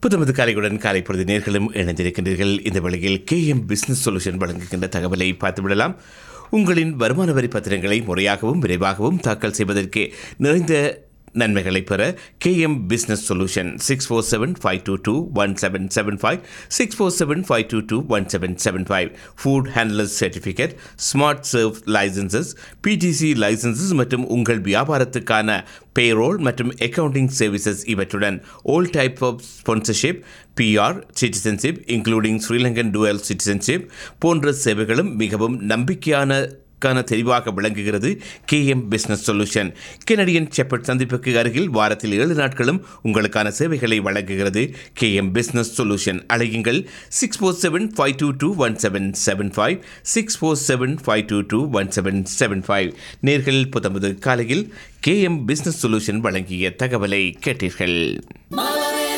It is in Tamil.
புத்தமது காலையுடன் காலை பொழுது நேர்களும் இணைந்திருக்கின்றீர்கள் இந்த வேளையில் கேஎம் பிசினஸ் சொல்யூஷன் வழங்குகின்ற தகவலை பார்த்துவிடலாம் உங்களின் வருமான வரி பத்திரங்களை முறையாகவும் விரைவாகவும் தாக்கல் செய்வதற்கு நிறைந்த நன்மைகளை பெற KM business solution six four seven five two two one seven seven five six four seven five two two one seven seven five food handlers certificate smart serve licences PTC licences மற்றும் உங்கள் வியாபாரத்துக்கான பேரோல் மற்றும் அக்கவுண்டிங் சர்வீசஸ் இவற்றுடன் all type of sponsorship PR citizenship including Sri Lankan dual citizenship போன்ற சேவைகளும் மிகவும் நம்பிக்கையான க்கான தெரிவாக விளங்குகிறது KM business solution Kennedy and Sheppard சந்திப்புக்கு அருகில் வாரத்தில் ஏழு நாட்களும் உங்களுக்கான சேவைகளை வழங்குகிறது கேஎம் பிசினஸ் சொல்யூஷன் அழையுங்கள் six four seven five two two one seven seven five six four seven five two two one seven seven five நேர்கள் புத்தம்பது காலையில் கேஎம் பிசினஸ் சொல்யூஷன் வழங்கிய தகவலை கேட்டீர்கள்